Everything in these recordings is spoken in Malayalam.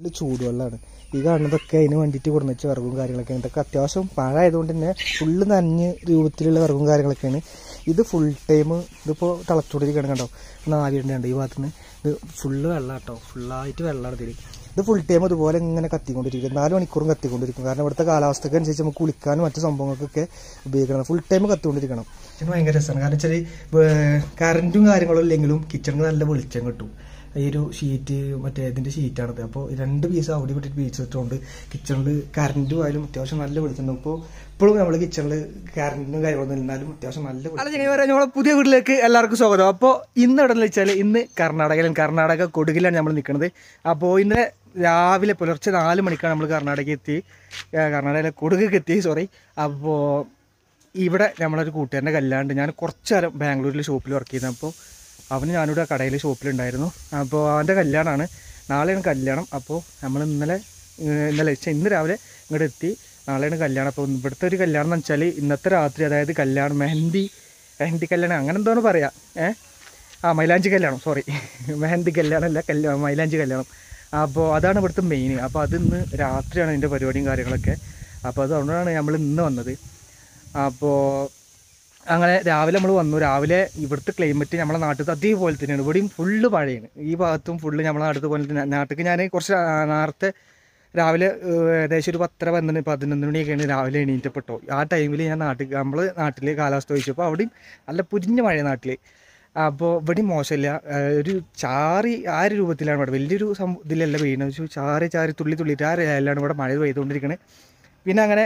ഇത് ചൂടുവെള്ളമാണ് ഈ കാണുന്നതൊക്കെ അതിന് വേണ്ടിയിട്ട് കൊടുന്നിച്ച് വിറകും കാര്യങ്ങളൊക്കെയാണ് ഇതൊക്കെ അത്യാവശ്യം മഴ ആയതുകൊണ്ട് തന്നെ ഫുള്ള് നനഞ്ഞ് രൂപത്തിലുള്ള വിറകും കാര്യങ്ങളൊക്കെയാണ് ഇത് ഫുൾ ടൈം ഇതിപ്പോൾ തിളച്ചുകൊണ്ടിരിക്കണം കണ്ടോ നാലിട്ടുണ്ട് ഈ ഭാഗത്തുനിന്ന് ഇത് ഫുള്ള് വെള്ളം കേട്ടോ ഫുള്ളായിട്ട് വെള്ളമാണ് ഇതിൽ ഇത് ഫുൾ ടൈം ഇതുപോലെ ഇങ്ങനെ കത്തിക്കൊണ്ടിരിക്കും നാല് മണിക്കൂറും കത്തിക്കൊണ്ടിരിക്കും കാരണം ഇവിടുത്തെ കാലാവസ്ഥയ്ക്ക് അനുസരിച്ച് നമുക്ക് കുളിക്കാനും മറ്റു സംഭവങ്ങൾക്കൊക്കെ ഉപയോഗിക്കണം ഫുൾ ടൈം കത്തിക്കൊണ്ടിരിക്കണം കിച്ചൺ ഭയങ്കര രസമാണ് കാരണം വെച്ചാൽ കറണ്ടും കാര്യങ്ങളും ഇല്ലെങ്കിലും കിച്ചണിന് നല്ല വെളിച്ചം കിട്ടും ഈ ഒരു ഷീറ്റ് മറ്റേ ഇതിന്റെ ഷീറ്റാണത് അപ്പോൾ രണ്ട് പീസ് അവിടെ വിട്ടിട്ട് പീസ് ഇട്ടുകൊണ്ട് കിച്ചണിൽ കറണ്ടും ആയാലും അത്യാവശ്യം നല്ല വെളിച്ചുണ്ടാവും ഇപ്പോൾ ഇപ്പോഴും നമ്മൾ കിച്ചണിൽ കറണ്ടും കാര്യങ്ങളൊന്നും ഇല്ലാലും അത്യാവശ്യം നല്ല അല്ല ചെങ്ങനെ പറയാം നമ്മളെ പുതിയ വീട്ടിലേക്ക് എല്ലാവർക്കും സ്വാഗതം അപ്പോൾ ഇന്ന് എവിടെ എന്ന് വെച്ചാൽ ഇന്ന് കർണാടകയിലും കർണാടക കൊടുകിലാണ് നമ്മൾ നിൽക്കുന്നത് അപ്പോൾ ഇന്നലെ രാവിലെ പുലർച്ചെ നാല് മണിക്കാണ് നമ്മൾ കർണാടകയിൽ എത്തി ഏഹ് കർണാടകയിലെ കൊടുകൊക്കെ എത്തി സോറി അപ്പോൾ ഇവിടെ നമ്മളൊരു കൂട്ടുകാരൻ്റെ കല്യാണ്ട് ഞാൻ കുറച്ച് കാലം ബാംഗ്ലൂരിൽ ഷോപ്പിൽ വർക്ക് ചെയ്തത് അപ്പോൾ അവന് ഞാനിവിടെ കടയിൽ ഷോപ്പിലുണ്ടായിരുന്നു അപ്പോൾ അവൻ്റെ കല്യാണമാണ് നാളെയാണ് കല്യാണം അപ്പോൾ നമ്മൾ ഇന്നലെ ഏഹ് ഇന്നലെ ഛെ, ഇന്ന് രാവിലെ ഇങ്ങോട്ട് എത്തി നാളെയാണ് കല്യാണം അപ്പോൾ ഇവിടുത്തെ ഒരു കല്യാണം എന്ന് വെച്ചാൽ ഇന്നത്തെ രാത്രി അതായത് കല്യാണം മെഹന്തി മെഹന്തി കല്യാണം അങ്ങനെ എന്തോന്ന് പറയാം ഏഹ് ആ മൈലാഞ്ചി കല്യാണം സോറി മെഹന്തി കല്യാണം അല്ല കല്യാണം മൈലാഞ്ചി കല്യാണം അപ്പോൾ അതാണ് ഇവിടുത്തെ മെയിൻ അപ്പോൾ അത് ഇന്ന് രാത്രിയാണ് അതിൻ്റെ പരിപാടിയും കാര്യങ്ങളൊക്കെ അപ്പോൾ അതുകൊണ്ടാണ് നമ്മൾ ഇന്ന് വന്നത് അപ്പോൾ അങ്ങനെ രാവിലെ നമ്മൾ വന്നു രാവിലെ ഇവിടുത്തെ ക്ലൈമറ്റ് നമ്മളെ നാട്ടിൽ അതേപോലെ തന്നെയാണ് ഇവിടെയും ഫുള്ള് മഴയാണ് ഈ ഭാഗത്തും ഫുള്ള് നമ്മളെ നാട്ടിൽ പോലെ തന്നെ നാട്ടിൽ ഞാൻ കുറച്ച് ആ- നേരത്തെ രാവിലെ ഏഹ്, ഏകദേശം ഒരു പത്തര പന്ത്രണ്ട് പതിനൊന്ന് മണിയൊക്കെയാണ് രാവിലെ എണീറ്റപ്പെട്ടോ ആ ടൈമിൽ ഞാൻ നാട്ടിൽ നമ്മൾ നാട്ടിൽ കാലാവസ്ഥ ചോദിച്ചപ്പോൾ അവിടെയും നല്ല പുരിഞ്ഞ മഴ നാട്ടിൽ അപ്പോൾ ഇവിടെയും മോശമില്ല ഏഹ്, ഒരു ചാറി ആ ഒരു രൂപത്തിലാണ് ഇവിടെ വലിയൊരു സം ഇതിലല്ല പെയ്യുന്നത് പക്ഷേ ചാറി ചാറി തുള്ളി തുള്ളിയിട്ട് ആ രേലാണ് ഇവിടെ മഴ പെയ്തുകൊണ്ടിരിക്കുന്നത് പിന്നെ അങ്ങനെ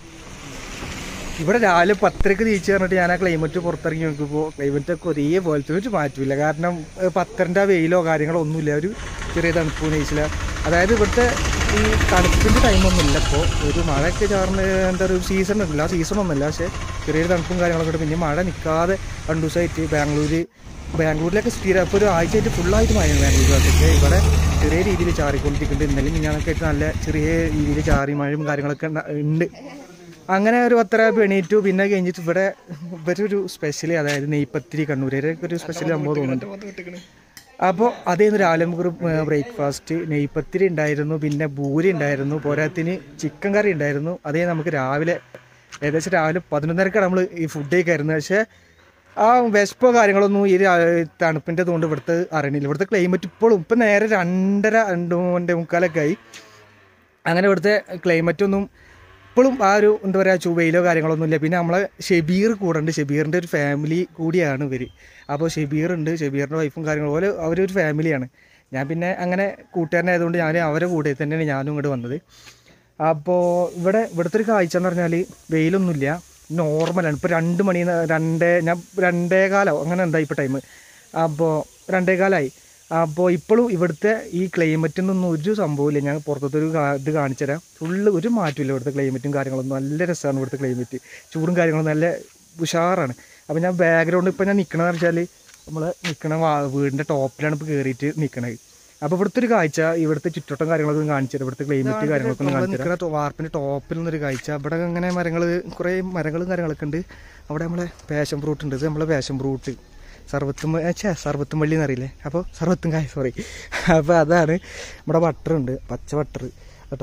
ഇവിടെ രാവിലെ പത്തരക്ക് തിരിച്ചു പറഞ്ഞിട്ട് ഞാൻ ആ ക്ലൈമറ്റ് പുറത്തിറങ്ങി നോക്കുമ്പോൾ ക്ലൈമറ്റ് ഒക്കെ ഒരേ പോലത്തെ ഒരു മാറ്റമില്ല കാരണം ഏഹ്, പത്തരൻ്റെ ആ വെയിലോ കാര്യങ്ങളോ ഒന്നുമില്ല ഒരു ചെറിയ തണുപ്പ് നയിച്ചില്ല അതായത് ഇവിടുത്തെ ഈ തണുപ്പിൻ്റെ ടൈമൊന്നും ഇല്ല ഇപ്പോൾ ഒരു മഴയൊക്കെ ചാർന്ന് എന്താ ഒരു സീസൺ ഉണ്ടല്ലോ ആ സീസൺ ഒന്നുമില്ല പക്ഷേ ചെറിയൊരു തണുപ്പും കാര്യങ്ങളൊക്കെ ഉണ്ട് പിന്നെ മഴ നിൽക്കാതെ രണ്ടു ദിവസമായിട്ട് ബാംഗ്ലൂർ ബാംഗ്ലൂരിലൊക്കെ സ്ഥിരം ഇപ്പോൾ ഒരു ആഴ്ചയായിട്ട് ഫുള്ളായിട്ട് മഴയാണ് ബാംഗ്ലൂരിലൊക്കെ ഇവിടെ ചെറിയ രീതിയിൽ ചാറിക്കൊണ്ടിരിക്കുന്നുണ്ട് ഇന്നലെയും മിഞ്ഞാന്നൊക്കെ ആയിട്ട് നല്ല ചെറിയ രീതിയിൽ ചാറി മഴയും കാര്യങ്ങളൊക്കെ ഉണ്ട- ഉണ്ട് അങ്ങനെ ഒരു പത്തര എണീറ്റു പിന്നെ കഴിഞ്ഞിട്ട് ഇവിടെ ഇവരൊരു സ്പെഷ്യൽ അതായത് നെയ്പത്തിരി കണ്ണൂരൊക്കെ ഒരു സ്പെഷ്യൽ സംഭവം തോന്നുന്നുണ്ട് അപ്പോൾ അതേന്ന് രാവിലെ നമുക്ക് ബ്രേക്ക്ഫാസ്റ്റ് നെയ്പത്തിരി ഉണ്ടായിരുന്നു പിന്നെ ഭൂരി ഉണ്ടായിരുന്നു പോരാത്തിന് ചിക്കൻ കറി ഉണ്ടായിരുന്നു അതേ നമുക്ക് രാവിലെ ഏകദേശം രാവിലെ പതിനൊന്നരക്കാണ് നമ്മൾ ഈ ഫുഡ് കഴിക്കായിരുന്നു പക്ഷേ ആ വിശപ്പോ കാര്യങ്ങളൊന്നും ഈ രാ- തണുപ്പിൻ്റെ കൊണ്ട് ഇവിടുത്തെ അറിയണില്ല ഇവിടുത്തെ ക്ലൈമറ്റ് ഇപ്പോഴും ഇപ്പം നേരെ രണ്ടര രണ്ട് രണ്ടേ മുക്കാലൊക്കെ ആയി അങ്ങനെ ഇവിടുത്തെ ക്ലൈമറ്റ് ഒന്നും ഇപ്പോഴും ആ ഒരു എന്താ പറയുക ചുവയിലോ കാര്യങ്ങളൊന്നും ഇല്ല പിന്നെ നമ്മളെ ഷെബീർ കൂടെ ഉണ്ട് ഷെബീറിൻ്റെ ഒരു ഫാമിലി കൂടിയാണ് ഇവർ അപ്പോൾ ഷെബീർ ഉണ്ട് ഷെബീറിൻ്റെ വൈഫും കാര്യങ്ങളും പോലെ അവരൊരു ഫാമിലിയാണ് ഞാൻ പിന്നെ അങ്ങനെ കൂട്ടുകാരനായതുകൊണ്ട് ഞാൻ അവരെ കൂടെ തന്നെയാണ് ഞാനും ഇങ്ങോട്ട് വന്നത് അപ്പോൾ ഇവിടെ ഇവിടുത്തെ ഒരു കാഴ്ച എന്ന് പറഞ്ഞാൽ വെയിലൊന്നുമില്ല നോർമലാണ് ഇപ്പോൾ രണ്ട് മണി രണ്ടേ ഞാൻ രണ്ടേ കാലോ അങ്ങനെ എന്താ ഇപ്പോൾ ടൈം അപ്പോൾ രണ്ടേ കാലമായി അപ്പോൾ ഇപ്പോഴും ഇവിടുത്തെ ഈ ക്ലൈമറ്റിനൊന്നും ഒരു സംഭവമില്ല ഞാൻ പുറത്തത്തെ ഒരു കാ- ഇത് കാണിച്ചു തരാം ഫുള്ള് ഒരു മാറ്റമില്ല ഇവിടുത്തെ ക്ലൈമറ്റും കാര്യങ്ങളൊന്നും നല്ല രസമാണ് ഇവിടുത്തെ ക്ലൈമറ്റ് ചൂടും കാര്യങ്ങളും നല്ല ഉഷാറാണ് അപ്പോൾ ഞാൻ ബാക്ക്ഗ്രൗണ്ട് ഇപ്പോൾ ഞാൻ നിൽക്കണമെന്ന് വെച്ചാൽ നമ്മൾ നിൽക്കണ വാ- വീടിൻ്റെ ടോപ്പിലാണ് ഇപ്പോൾ കയറിയിട്ട് നിൽക്കണത് അപ്പോൾ ഇവിടുത്തെ ഒരു കാഴ്ച ഇവിടുത്തെ ചുറ്റോട്ടം കാര്യങ്ങളൊക്കെ ഒന്ന് കാണിച്ചു തരാം ഇവിടുത്തെ ക്ലൈമറ്റ് കാര്യങ്ങളൊക്കെ ഒന്ന് കാണിച്ചു തരാം വാർപ്പിൻ്റെ ടോപ്പിൽ നിന്നൊരു കാഴ്ച ഇവിടെ അങ്ങനെ മരങ്ങൾ കുറേ മരങ്ങളും കാര്യങ്ങളൊക്കെ ഉണ്ട് അവിടെ നമ്മളെ പാഷൻ ഫ്രൂട്ട് ഉണ്ട് ഇത് നമ്മളെ പാഷൻ ഫ്രൂട്ട് സർവത്തും ഛേ സർവത്തും വള്ളി എന്നറിയില്ലേ അപ്പോൾ സർവത്തും കായ സോറി അപ്പോൾ അതാണ് നമ്മുടെ ബട്ടർ ഉണ്ട് പച്ച ബട്ടർ കേട്ടോ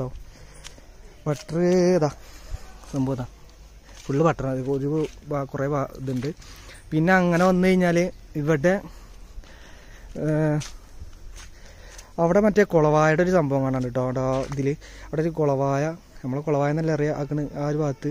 ബട്ടർ ഇതാ സംഭവം ഇതാ ഫുള്ള് ബട്ടറാണ് ഒരു ഭാ- കുറേ ഭാ- ഇതുണ്ട് പിന്നെ അങ്ങനെ വന്നു കഴിഞ്ഞാൽ ഇവിടെ ഏഹ്, അവിടെ മറ്റേ കുളവായുടെ ഒരു സംഭവം കാണാൻ കേട്ടോ അവിടെ ഇതിൽ അവിടെ ഒരു കുളവായ നമ്മളെ കുളവായ എന്നല്ല അറിയാം ആക്കണ് ആ ഒരു ഭാഗത്ത്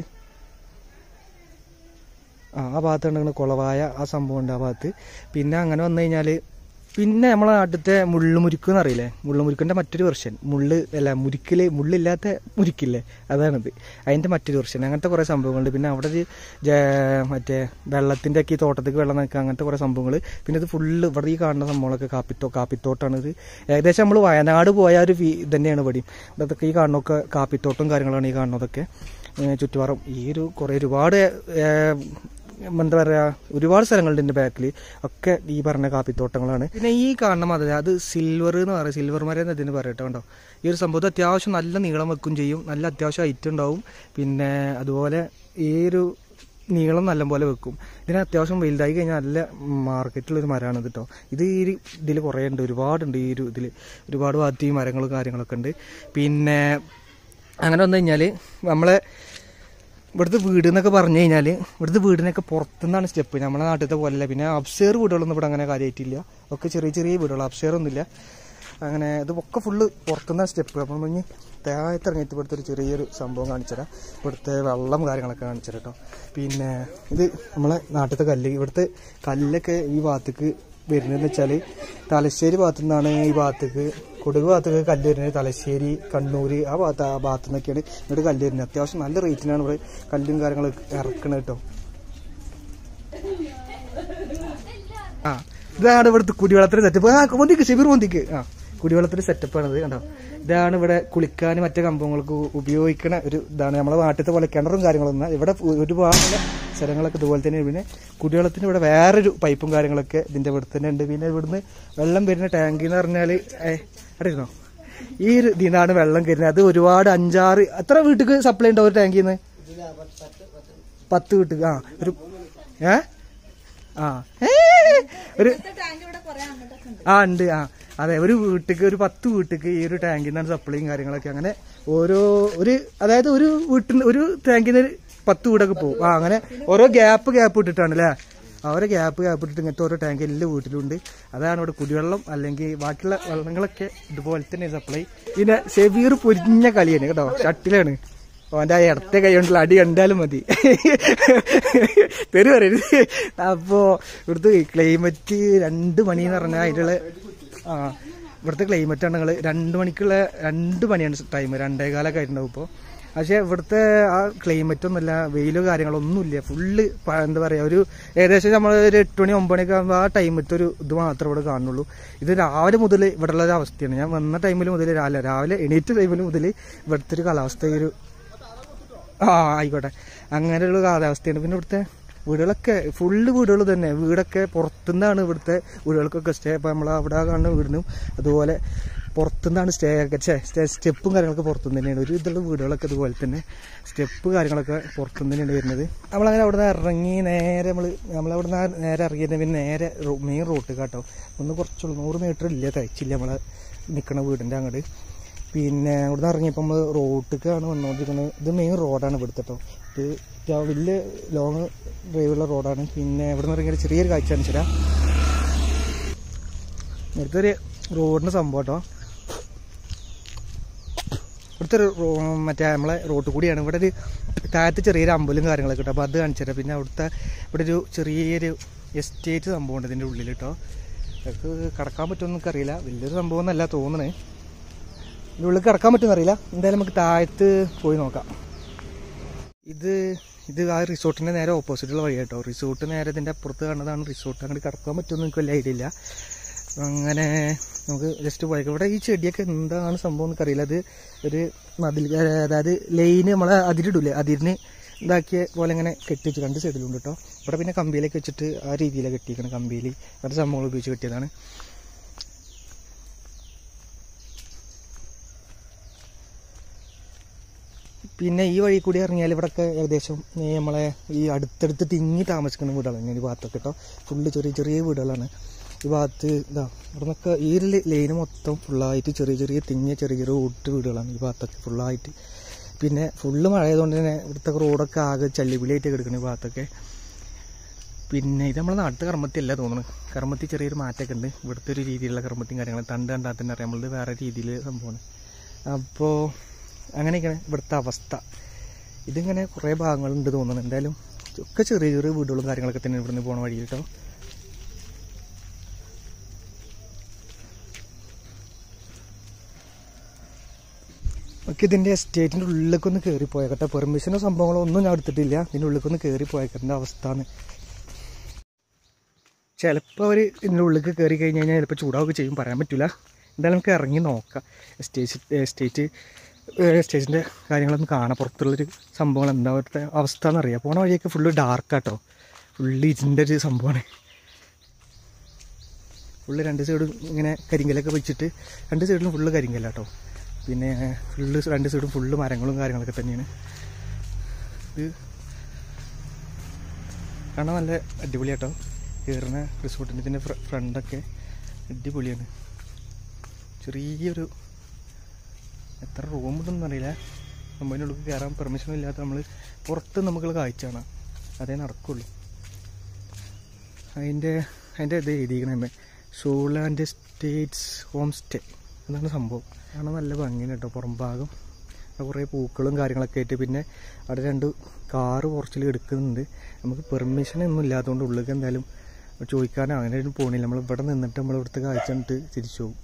ആ ആ ഭാഗത്ത് ഉണ്ടെങ്കിൽ കുളവായ ആ സംഭവം ഉണ്ട് ആ ഭാഗത്ത് പിന്നെ അങ്ങനെ വന്നു കഴിഞ്ഞാൽ പിന്നെ നമ്മളെ നാട്ടിലത്തെ മുള്ളുമുരുക്ക് എന്നറിയില്ലേ മുള്ളുമുരുക്കിൻ്റെ മറ്റൊരു വെർഷൻ മുള്ള് അല്ല മുരിക്കിൽ മുള്ളില്ലാത്ത മുരിക്കില്ലേ അതാണിത് അതിൻ്റെ മറ്റൊരു വെർഷൻ അങ്ങനത്തെ കുറേ സംഭവങ്ങളുണ്ട് പിന്നെ അവിടെ ഒരു ജ- മറ്റേ വെള്ളത്തിൻ്റെ ഒക്കെ ഈ തോട്ടത്തേക്ക് വെള്ളം നിൽക്കുക അങ്ങനത്തെ കുറേ സംഭവങ്ങൾ പിന്നെ ഇത് ഫുള്ള് ഇവിടെ ഈ കാണുന്ന സംഭവങ്ങളൊക്കെ കാപ്പിത്തോ കാപ്പിത്തോട്ടാണ് ഇത് ഏകദേശം നമ്മൾ വയനാട് പോയ ഒരു ഫീ തന്നെയാണ് ഇവിടെയും ഇതൊക്കെ ഈ കാണുന്നൊക്കെ കാപ്പിത്തോട്ടം കാര്യങ്ങളാണ് ഈ കാണുന്നതൊക്കെ ഏഹ് ചുറ്റുപാറും ഈ ഒരു കുറേ ഒരുപാട് ഏഹ് എന്താ പറയുക ഒരുപാട് സ്ഥലങ്ങളുണ്ട് എൻ്റെ ബാക്കിൽ ഒക്കെ ഈ പറഞ്ഞ കാപ്പിത്തോട്ടങ്ങളാണ് പിന്നെ ഈ കാണുന്ന മതി അത് സിൽവർ എന്ന് പറയും സിൽവർ മരം എന്ന് ഇതിന് പറയട്ടോ കണ്ടോ ഈ ഒരു സംഭവം അത്യാവശ്യം നല്ല നീളം വെക്കും ചെയ്യും നല്ല അത്യാവശ്യം ഹൈറ്റ് ഉണ്ടാവും പിന്നെ അതുപോലെ ഈ ഒരു നീളം നല്ലപോലെ വെക്കും ഇതിന് അത്യാവശ്യം വലുതായി കഴിഞ്ഞാൽ നല്ല മാർക്കറ്റിലൊരു മരമാണ് ഇത് കേട്ടോ ഇത് ഈ ഇതിൽ കുറേ ഉണ്ട് ഒരുപാടുണ്ട് ഈ ഒരു ഇതിൽ ഒരുപാട് ഭാഗത്ത് ഈ മരങ്ങളും കാര്യങ്ങളൊക്കെ ഉണ്ട് പിന്നെ അങ്ങനെ വന്നു കഴിഞ്ഞാൽ നമ്മളെ ഇവിടുത്തെ വീട് എന്നൊക്കെ പറഞ്ഞു കഴിഞ്ഞാൽ ഇവിടുത്തെ വീടിനൊക്കെ പുറത്തുനിന്നാണ് സ്റ്റെപ്പ് നമ്മുടെ നാട്ടിലത്തെ പോലെയല്ല പിന്നെ അപ്സ്റ്റെയർ വീടുകളൊന്നും ഇവിടെ അങ്ങനെ കാര്യമായിട്ടില്ല ഒക്കെ ചെറിയ ചെറിയ വീടുകൾ അപ്സ്റ്റെയർ ഒന്നുമില്ല അങ്ങനെ ഇത് ഒക്കെ ഫുള്ള് പുറത്തുനിന്നാണ് സ്റ്റെപ്പ് അപ്പം ഇനി താഴത്തിറങ്ങിയിട്ട് ഇവിടുത്തെ ഒരു ചെറിയൊരു സംഭവം കാണിച്ചുതരാം ഇവിടുത്തെ വെള്ളം കാര്യങ്ങളൊക്കെ കാണിച്ചുതരാം കേട്ടോ പിന്നെ ഇത് നമ്മളെ നാട്ടിലത്തെ കല്ല് ഇവിടുത്തെ കല്ലൊക്കെ ഈ ഭാഗത്തേക്ക് വരുന്നതെന്ന് വെച്ചാൽ തലശ്ശേരി ഭാഗത്തു നിന്നാണ് ഈ ഭാഗത്തേക്ക് കൊടുക് ഭാഗത്തേക്ക് കല്ല് വരുന്നത് തലശ്ശേരി കണ്ണൂർ ആ ഭാഗത്ത് ആ ഭാഗത്തു നിന്നൊക്കെയാണ് ഇങ്ങോട്ട് കല്ല് വരുന്നത് അത്യാവശ്യം നല്ല റേറ്റിനാണ് ഇവിടെ കല്ലും കാര്യങ്ങളൊക്കെ ഇറക്കണത് കേട്ടോ ആ ഇതാണ് ഇവിടുത്തെ കുടിവെള്ളത്തിന്റെ സെറ്റപ്പ് ആ പൊന്തിക്ക് ഷിബിർ പൊന്തിക്ക് ആ കുടിവെള്ളത്തിന്റെ സെറ്റപ്പാണിത് കണ്ടോ ഇതാണ് ഇവിടെ കുളിക്കാനും മറ്റു സംഭവങ്ങൾക്ക് ഉപയോഗിക്കണ ഒരു ഇതാണ് നമ്മളെ നാട്ടിലത്തെ പോലെ കിണറും കാര്യങ്ങളൊന്നും ഇവിടെ ഒരുപാട് സ്ഥലങ്ങളൊക്കെ ഇതുപോലെ തന്നെ പിന്നെ കുടിവെള്ളത്തിന് ഇവിടെ വേറൊരു പൈപ്പും കാര്യങ്ങളൊക്കെ ഇതിന്റെ ഇവിടെ തന്നെ ഉണ്ട് പിന്നെ ഇവിടുന്ന് വെള്ളം വരുന്ന ടാങ്ക് എന്ന് പറഞ്ഞാൽ അവിടെ ഇരുന്നോ ഈ ഒരു ഇതിനാണ് വെള്ളം കയറുന്നത് അത് ഒരുപാട് അഞ്ചാറ് എത്ര വീട്ടിക്ക് സപ്ലൈ ഉണ്ടോ ഒരു ടാങ്കിൽ നിന്ന് പത്ത് വീട്ടിക്ക് ആ ഒരു ഏ ആ ഏ, ഒരു ആ ഉണ്ട് ആ അതെ ഒരു വീട്ടിക്ക് ഒരു പത്ത് വീട്ടിക്ക് ഈ ഒരു ടാങ്കിൽ നിന്നാണ് സപ്ലൈയും കാര്യങ്ങളൊക്കെ അങ്ങനെ ഓരോ ഒരു അതായത് ഒരു വീട്ടിൽ ഒരു ടാങ്കിൽ നിന്ന് പത്ത് വീടൊക്കെ പോകും ആ അങ്ങനെ ഓരോ ഗ്യാപ്പ് ഗ്യാപ്പ് ഇട്ടിട്ടാണ് അല്ലേ ആ ഓരോ ഗ്യാപ്പ് ഗ്യാപ്പ് ഇട്ടിട്ട് ഇങ്ങനത്തെ ഓരോ ടാങ്ക് എല്ലാ വീട്ടിലുണ്ട് അതാണ് ഇവിടെ കുടിവെള്ളം അല്ലെങ്കിൽ ബാക്കിയുള്ള വെള്ളങ്ങളൊക്കെ ഇതുപോലെ തന്നെ സപ്ലൈ പിന്നെ ഷെബീർ പൊരിഞ്ഞ കളിയാണ് കേട്ടോ ഷട്ടിലാണ് അവന്റെ ആ ഇടത്തെ കൈ കൊണ്ടുള്ള അടി കണ്ടാലും മതി തെരു പറയരുത് അപ്പോ ഇവിടുത്തെ ക്ലൈമറ്റ് രണ്ട് മണി എന്ന് പറഞ്ഞാൽ അതിലുള്ള ആ ഇവിടുത്തെ ക്ലൈമറ്റ് ആണ് നിങ്ങൾ രണ്ട് മണിക്കുള്ള രണ്ട് മണിയാണ് ടൈം രണ്ടേകാലൊക്കെ ആയിട്ടുണ്ടാവും ഇപ്പോൾ പക്ഷേ ഇവിടുത്തെ ആ ക്ലൈമറ്റ് ഒന്നുമില്ല വെയിലോ കാര്യങ്ങളോ ഒന്നുമില്ല ഫുള്ള് എന്താ പറയുക ഒരു ഏകദേശം നമ്മൾ ഒരു എട്ട് മണി ഒമ്പത് മണിയൊക്കെ ആകുമ്പോൾ ആ ടൈമത്തെ ഒരു ഇത് മാത്രമേ ഇവിടെ കാണുള്ളൂ ഇത് രാവിലെ മുതൽ ഇവിടെ ഉള്ള ഒരു അവസ്ഥയാണ് ഞാൻ വന്ന ടൈമിൽ മുതൽ രാവിലെ രാവിലെ എണീറ്റ ടൈമിൽ മുതൽ ഇവിടുത്തെ ഒരു കാലാവസ്ഥ ഈ ഒരു ആ ആയിക്കോട്ടെ അങ്ങനെയുള്ള കാലാവസ്ഥയാണ് പിന്നെ ഇവിടുത്തെ വീടുകളൊക്കെ ഫുള്ള് വീടുകൾ തന്നെ വീടൊക്കെ പുറത്തുനിന്നാണ് ഇവിടുത്തെ വീടുകൾക്കൊക്കെ സ്റ്റേ ഇപ്പം നമ്മൾ അവിടെ കാണുന്ന വീടിനും അതുപോലെ പുറത്തുനിന്നാണ് സ്റ്റേ ഒക്കെ ഛേ, സ്റ്റേ സ്റ്റെപ്പും കാര്യങ്ങളൊക്കെ പുറത്തുനിന്ന് തന്നെയാണ് ഒരു ഇതിലുള്ള വീടുകളൊക്കെ ഇതുപോലെ തന്നെ സ്റ്റെപ്പ് കാര്യങ്ങളൊക്കെ പുറത്തുനിന്ന് തന്നെയാണ് വരുന്നത് നമ്മളങ്ങനെ അവിടെ നിന്ന് ഇറങ്ങി നേരെ നമ്മൾ നമ്മളവിടെ നിന്ന് നേരെ ഇറങ്ങിയത് പിന്നെ നേരെ മെയിൻ റോട്ട് കേട്ടോ ഒന്ന് കുറച്ചുള്ളൂ നൂറ് മീറ്റർ ഇല്ല തയ്ച്ചില്ല നമ്മളെ നിൽക്കുന്ന വീടിൻ്റെ അങ്ങോട്ട് പിന്നെ ഇവിടുന്ന് ഇറങ്ങിയപ്പോൾ നമ്മൾ റോട്ടിലേക്കാണ് വന്നുകൊണ്ടിരിക്കുന്നത് ഇത് മെയിൻ റോഡാണ് ഇവിടുത്തെ കേട്ടോ ഇത് അത്യാ- വലിയ ലോങ് ഡ്രൈവുള്ള റോഡാണ് പിന്നെ ഇവിടുന്ന് ഇറങ്ങിയ ചെറിയൊരു കാഴ്ച കാണിച്ചു തരാം ഇവിടുത്തെ ഒരു റോഡിന് സംഭവം കേട്ടോ ഇവിടുത്തെ ഒരു റോ- മറ്റേ നമ്മളെ റോഡ് കൂടിയാണ് ഇവിടെ ഒരു താഴത്ത് ചെറിയൊരു അമ്പലും കാര്യങ്ങളൊക്കെ കേട്ടോ അപ്പോൾ അത് കാണിച്ചു തരാം പിന്നെ അവിടുത്തെ ഇവിടെ ഒരു ചെറിയൊരു എസ്റ്റേറ്റ് സംഭവമുണ്ട് ഇതിൻ്റെ ഉള്ളിൽ കേട്ടോ അതൊക്കെ കടക്കാൻ പറ്റുമെന്ന് എനിക്കറിയില്ല വലിയൊരു സംഭവം എന്നല്ല തോന്നണേ ഇതിൻ്റെ ഉള്ളിൽ കിടക്കാൻ പറ്റുമെന്ന് അറിയില്ല എന്തായാലും നമുക്ക് താഴത്ത് പോയി നോക്കാം ഇത് ഇത് ആ റിസോർട്ടിൻ്റെ നേരെ ഓപ്പോസിറ്റുള്ള വഴി കേട്ടോ റിസോർട്ട് നേരെ ഇതിൻ്റെ അപ്പുറത്ത് കാണുന്നതാണ് റിസോർട്ട് അങ്ങോട്ട് കിടക്കാൻ പറ്റുമെന്ന് എനിക്ക് വലിയ ഐഡിയ ഇല്ല അങ്ങനെ നമുക്ക് ജസ്റ്റ് പോയേക്കാം ഇവിടെ ഈ ചെടിയൊക്കെ എന്താണ് സംഭവം എനിക്കറിയില്ല അത് ഒരു മതിൽ അതായത് ലൈന് നമ്മളെ അതിരിടൂലേ അതിരിന് ഇതാക്കിയ പോലെ ഇങ്ങനെ കെട്ടി വെച്ച് രണ്ട് സൈഡിലുണ്ട് കേട്ടോ ഇവിടെ പിന്നെ കമ്പിയിലേക്ക് വെച്ചിട്ട് ആ രീതിയിലാണ് കെട്ടിയിരിക്കണം കമ്പിയിൽ അങ്ങനത്തെ സംഭവങ്ങൾ ഉപയോഗിച്ച് കെട്ടിയതാണ് പിന്നെ ഈ വഴി കൂടി ഇറങ്ങിയാൽ ഇവിടെയൊക്കെ ഏകദേശം ഈ നമ്മളെ ഈ അടുത്തടുത്ത് തിങ്ങി താമസിക്കുന്ന വീടുകളാണ് ഈ ഭാഗത്തൊക്കെ കേട്ടോ ഫുള്ള് ചെറിയ ചെറിയ വീടുകളാണ് ഈ ഭാഗത്ത് ഇതാ ഇവിടെ നിന്നൊക്കെ ഈ ഒരു ലൈന് മൊത്തം ഫുള്ളായിട്ട് ചെറിയ ചെറിയ തിങ്ങിയ ചെറിയ ചെറിയ ഊട്ട് വീടുകളാണ് ഈ ഭാഗത്തൊക്കെ ഫുള്ളായിട്ട് പിന്നെ ഫുള്ള് മഴ ആയതുകൊണ്ട് തന്നെ ഇവിടുത്തെ റോഡൊക്കെ ആകെ ചള്ളിപിളിയായിട്ട് കിടക്കണം ഈ ഭാഗത്തൊക്കെ പിന്നെ ഇത് നമ്മളെ നാട്ടിൽ കർമ്മത്തി അല്ല തോന്നുന്നു കർമ്മത്തി ചെറിയൊരു മാറ്റമൊക്കെ ഉണ്ട് ഇവിടുത്തെ ഒരു രീതിയിലുള്ള കർമ്മത്തിയും കാര്യങ്ങളും തണ്ട് കണ്ടാൽ തന്നെ അറിയാം നമ്മളത് വേറെ രീതിയിൽ സംഭവമാണ് അപ്പോൾ അങ്ങനെയൊക്കെയാണ് ഇവിടുത്തെ അവസ്ഥ ഇതിങ്ങനെ കുറേ ഭാഗങ്ങളുണ്ട് തോന്നുന്നു എന്തായാലും ഒക്കെ ചെറിയ ചെറിയ വീടുകളും കാര്യങ്ങളൊക്കെ തന്നെ ഇവിടുന്ന് പോണ വഴി കേട്ടോ ഒക്കെ ഇതിൻ്റെ എസ്റ്റേറ്റിൻ്റെ ഉള്ളിലേക്കൊന്ന് കയറി പോയേക്കട്ടെ പെർമിഷനോ സംഭവങ്ങളോ ഒന്നും ഞാൻ എടുത്തിട്ടില്ല ഇതിൻ്റെ ഉള്ളിലേക്കൊന്ന് കയറി പോയേക്കട്ടെ അവസ്ഥയാണ് ചിലപ്പോൾ അവർ ഇതിൻ്റെ ഉള്ളിലേക്ക് കയറി കഴിഞ്ഞ് കഴിഞ്ഞാൽ ചിലപ്പോൾ ചൂടാവുക ചെയ്യും പറയാൻ പറ്റില്ല എന്തായാലും നമുക്ക് ഇറങ്ങി നോക്കാം എസ്റ്റേറ്റ് എസ്റ്റേറ്റ് സ്റ്റേജിൻ്റെ കാര്യങ്ങളൊന്നും കാണാം പുറത്തുള്ളൊരു സംഭവങ്ങൾ എന്താ അവിടുത്തെ അവസ്ഥ എന്നറിയാം പോണ വഴിയൊക്കെ ഫുള്ള് ഡാർക്കാട്ടോ ഫുള്ള് ഇതിൻ്റെ ഒരു സംഭവമാണ് ഫുള്ള് രണ്ട് സൈഡും ഇങ്ങനെ കരിങ്കലൊക്കെ വെച്ചിട്ട് രണ്ട് സൈഡിലും ഫുള്ള് കരിങ്കല്ലാട്ടോ പിന്നെ ഫുള്ള് രണ്ട് സൈഡും ഫുള്ള് മരങ്ങളും കാര്യങ്ങളൊക്കെ തന്നെയാണ് ഇത് കാണാൻ നല്ല അടിപൊളിയാട്ടോ കയറുന്ന റിസോർട്ടിൻ്റെ ഇതിൻ്റെ ഫ്രണ്ടൊക്കെ അടിപൊളിയാണ് ചെറിയൊരു എത്ര റൂം ഉണ്ടെന്ന് അറിയില്ല നമ്മളിനുള്ളിൽ കയറാൻ പെർമിഷൻ ഇല്ലാത്ത നമ്മൾ പുറത്ത് നമുക്കുള്ള കാഴ്ച കാണാം അതേ നടക്കുള്ളൂ അതിൻ്റെ അതിൻ്റെ ഇത് എഴുതിയിരിക്കണേ ഷോലാൻഡ് സ്റ്റേറ്റ്സ് ഹോം സ്റ്റേ എന്നാണ് സംഭവം കാണാൻ നല്ല ഭംഗിയാണ് കേട്ടോ പുറം ഭാഗം അവിടെ കുറേ പൂക്കളും കാര്യങ്ങളൊക്കെ ആയിട്ട് പിന്നെ അവിടെ രണ്ട് കാറ് കുറച്ചിൽ എടുക്കുന്നുണ്ട് നമുക്ക് പെർമിഷൻ ഒന്നും ഇല്ലാത്തതുകൊണ്ട് ഉള്ളിലേക്ക് എന്തായാലും ചോദിക്കാനോ അങ്ങനെ ഒന്നും പോണില്ല നമ്മൾ ഇവിടെ നിന്നിട്ട് നമ്മൾ ഇവിടുത്തെ കാഴ്ച കണ്ടിട്ട് തിരിച്ചു പോകും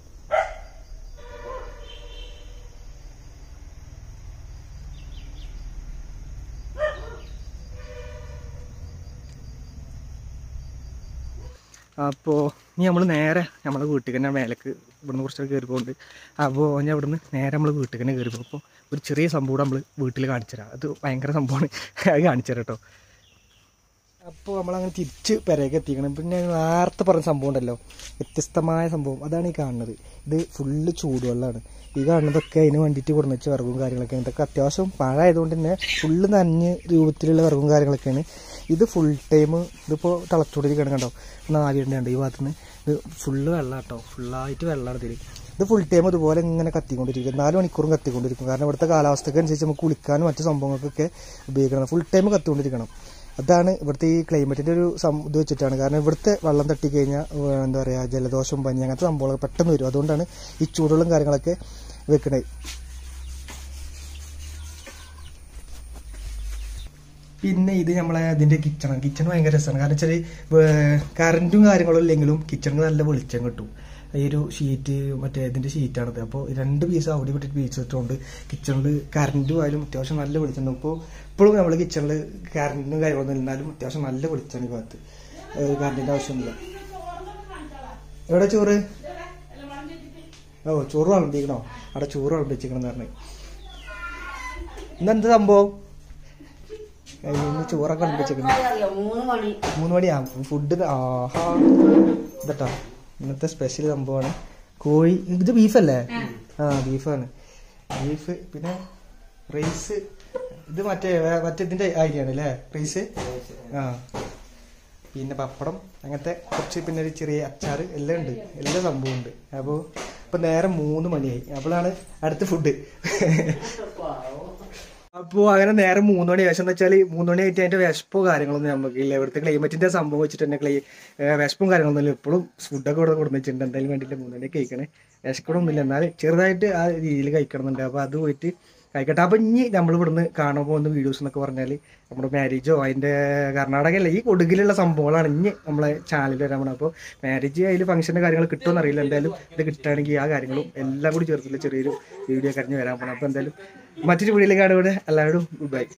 അപ്പോൾ ഇനി നമ്മൾ നേരെ നമ്മളെ വീട്ടിൽ തന്നെ മേലേക്ക് ഇവിടുന്ന് കുറച്ചൊക്കെ കയറിപ്പോണ്ട് അപ്പോൾ ഞാൻ ഇവിടുന്ന് നേരെ നമ്മൾ വീട്ടിൽ തന്നെ കയറി പോകും അപ്പോൾ ഒരു ചെറിയ സംഭവം നമ്മൾ വീട്ടിൽ കാണിച്ചു തരാം അത് ഭയങ്കര സംഭവമാണ് അത് കാണിച്ചു തരാം കേട്ടോ അപ്പോൾ നമ്മളങ്ങനെ തിരിച്ച് പെരയൊക്കെ എത്തിക്കണം പിന്നെ ഞാൻ നേരത്തെ പറഞ്ഞ സംഭവം ഉണ്ടല്ലോ വ്യത്യസ്തമായ സംഭവം അതാണ് ഈ കാണുന്നത് ഇത് ഫുള്ള് ചൂടുവെള്ളമാണ് ഈ കാണുന്നതൊക്കെ അതിന് വേണ്ടിയിട്ട് കൊടുന്നിച്ച് വിറകും കാര്യങ്ങളൊക്കെയാണ് ഇതൊക്കെ അത്യാവശ്യം മഴ കൊണ്ട് തന്നെ ഫുള്ള് നനഞ്ഞ് രൂപത്തിലുള്ള വിറകും കാര്യങ്ങളൊക്കെയാണ് ഇത് ഫുൾ ടൈം ഇതിപ്പോൾ തിളച്ചുകൊണ്ടിരിക്കണം കണ്ടോ നാലിട്ടുണ്ട് ഈ ഭാഗത്ത് നിന്ന് ഇത് ഫുള്ള് വെള്ളം കേട്ടോ ഫുള്ളായിട്ട് വെള്ളമാണ് ഇതിൽ ഇത് ഫുൾ ടൈം ഇതുപോലെ ഇങ്ങനെ കത്തിക്കൊണ്ടിരിക്കും നാല് മണിക്കൂറും കത്തിക്കൊണ്ടിരിക്കും കാരണം ഇവിടുത്തെ കാലാവസ്ഥയ്ക്ക് അനുസരിച്ച് നമുക്ക് കുളിക്കാനും മറ്റു സംഭവങ്ങൾക്കൊക്കെ ഉപയോഗിക്കണം ഫുൾ ടൈം കത്തിക്കൊണ്ടിരിക്കണം അതാണ് ഇവിടുത്തെ ഈ ക്ലൈമറ്റിന്റെ ഒരു സം ഇത് വെച്ചിട്ടാണ് കാരണം ഇവിടുത്തെ വെള്ളം തട്ടിക്കഴിഞ്ഞാൽ എന്താ പറയുക ജലദോഷം പനി അങ്ങനത്തെ സംഭവങ്ങളൊക്കെ പെട്ടെന്ന് വരും അതുകൊണ്ടാണ് ഈ ചൂടുവെള്ളം കാര്യങ്ങളൊക്കെ വെക്കണത് പിന്നെ ഇത് നമ്മളെ ഇതിന്റെ കിച്ചണാണ് കിച്ചൺ ഭയങ്കര രസമാണ് കാരണം വെച്ചാൽ കറണ്ടും കാര്യങ്ങളും ഇല്ലെങ്കിലും കിച്ചണിന് നല്ല വെളിച്ചം കിട്ടും ഈ ഒരു ഷീറ്റ് മറ്റേ ഇതിന്റെ ഷീറ്റാണിത് അപ്പോൾ രണ്ട് പീസ് അവിടെ വിട്ടിട്ട് പീസ് ഇട്ടുകൊണ്ട് കിച്ചണിൽ കറണ്ടും ആയാലും അത്യാവശ്യം നല്ല വെളിച്ചം ഇപ്പോൾ ഇപ്പോഴും നമ്മൾ കിച്ചണിൽ കറണ്ടും കാര്യങ്ങളൊന്നും ഇല്ലാലും അത്യാവശ്യം നല്ല വെളിച്ചമാണ് ഈ ഭാഗത്ത് കറണ്ടിന്റെ ആവശ്യമൊന്നുമില്ല എവിടെ ചോറ് ഓ ചോറ് വിളമ്പിക്കണോ അവിടെ ചോറ് വിളമ്പിച്ചിരിക്കണം എന്ന് പറഞ്ഞു ഇന്നെന്ത് സംഭവം ഇന്ന് ചോറൊക്കെ വിളമ്പിച്ചിരിക്കണം അറിയോ മൂന്ന് മണി മൂന്ന് മണിയാ ഫുഡ് ആഹാ ഇതട്ടോ ഇന്നത്തെ സ്പെഷ്യൽ സംഭവമാണ് കോഴി ഇത് ബീഫല്ലേ ആ ബീഫാണ് ബീഫ് പിന്നെ റൈസ് ഇത് മറ്റേ വേ- മറ്റേ ഇതിന്റെ ആയിരിക്കാണ് അല്ലേ റൈസ് ആ പിന്നെ പപ്പടം അങ്ങനത്തെ കുറച്ച് പിന്നെ ഒരു ചെറിയ അച്ചാറ് എല്ലാം ഉണ്ട് എല്ലാ സംഭവം ഉണ്ട് അപ്പോൾ ഇപ്പൊ നേരെ മൂന്ന് മണിയായി അപ്പോഴാണ് അടുത്ത ഫുഡ് അപ്പോൾ അങ്ങനെ നേരെ മൂന്ന് മണി വിഷം എന്ന് വെച്ചാൽ മൂന്ന് മണി ആയിട്ട് അതിന്റെ വിശപ്പോ കാര്യങ്ങളൊന്നും നമുക്കില്ല ഇവിടുത്തെ ക്ലൈമറ്റിന്റെ സംഭവം വെച്ചിട്ട് തന്നെ ക്ലൈ ഏഹ് വിശപ്പും കാര്യങ്ങളൊന്നും ഇല്ല ഇപ്പോഴും ഫുഡൊക്കെ ഇവിടെ കൊടുത്തിട്ടുണ്ട് എന്തായാലും വേണ്ടിയിട്ട് മൂന്ന് മണി കഴിക്കണേ വിശക്കണമൊന്നുമില്ല എന്നാൽ ചെറുതായിട്ട് ആ രീതിയിൽ കഴിക്കണമെന്നുണ്ട് അപ്പോൾ അത് പോയിട്ട് കഴിക്കട്ടെ അപ്പം ഇനി നമ്മൾ ഇവിടുന്ന് കാണാൻ പോകുന്ന വീഡിയോസ് എന്നൊക്കെ പറഞ്ഞാൽ നമ്മുടെ മാരേജോ അതിൻ്റെ കർണാടകയല്ല ഈ കൊടുകിലുള്ള സംഭവങ്ങളാണ് ഇനി നമ്മളെ ചാനലിൽ വരാൻ പോണത് അപ്പോൾ മാരേജ് അതിൽ ഫംഗ്ഷൻ്റെ കാര്യങ്ങൾ കിട്ടുമെന്ന് അറിയില്ല എന്തായാലും ഇത് കിട്ടുകയാണെങ്കിൽ ആ കാര്യങ്ങളും എല്ലാം കൂടി ചേർത്തില്ല ചെറിയൊരു വീഡിയോ കഴിഞ്ഞ് വരാൻ പോകണം അപ്പോൾ എന്തായാലും മറ്റൊരു വീഡിയോയിലേക്ക് കാണുമ്പോൾ എല്ലാവരും ഗുഡ് ബൈ